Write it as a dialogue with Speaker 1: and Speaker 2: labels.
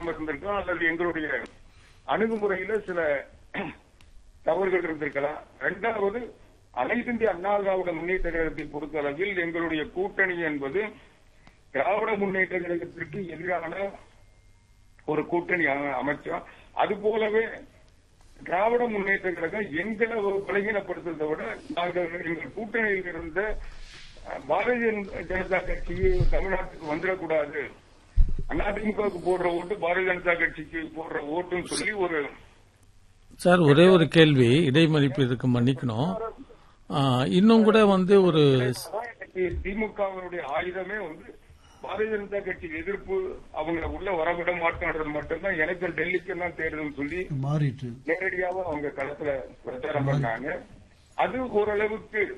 Speaker 1: தெரியாம இருந்திருக்கலாம் அல்லது எங்களுடைய அணுகுமுறையில சில தவறுகள் இருந்திருக்கலாம் இரண்டாவது அனைத்து இந்திய அண்ணா திராவிட முன்னேற்ற கழகத்தை பொறுத்தளவில் எங்களுடைய கூட்டணி என்பது திராவிட முன்னேற்ற கழகத்திற்கு எதிரான ஒரு கூட்டணி அ- அமைச்சோம் அது போலவே திராவிட முன்னேற்ற கழகம் எங்களை ஒரு பலகீனப்படுத்துறதை விட நாங்கள் எங்கள் கூட்டணியில் இருந்த அஹ், பாரதிய ஜனதா கட்சி தமிழ்நாட்டுக்கு வந்துடக்கூடாது அதிமுகவுக்கு போடுற ஓட்டு பாரதிய ஜனதா கட்சிக்கு போடுற ஓட்டுன்னு சொல்லி ஒரு
Speaker 2: சார் ஒரே ஒரு கேள்வி இடைமறிப்பு இதுக்கு மன்னிக்கணும் ஆ, இன்னும் கூட வந்து ஒரு
Speaker 1: திமுகவினுடைய ஆயுதமே வந்து பாரதிய ஜனதா கட்சி எதிர்ப்பு அவங்க உள்ள வரவிட மாட்டோன்றது மட்டும்தான் எனக்கு டெல்லிக்கு தான் தேர்தல் சொல்லி
Speaker 3: மாறிட்டு
Speaker 1: நேரடியாக அவங்க களத்துல பிரச்சாரம் பண்ணாங்க அது ஓரளவுக்கு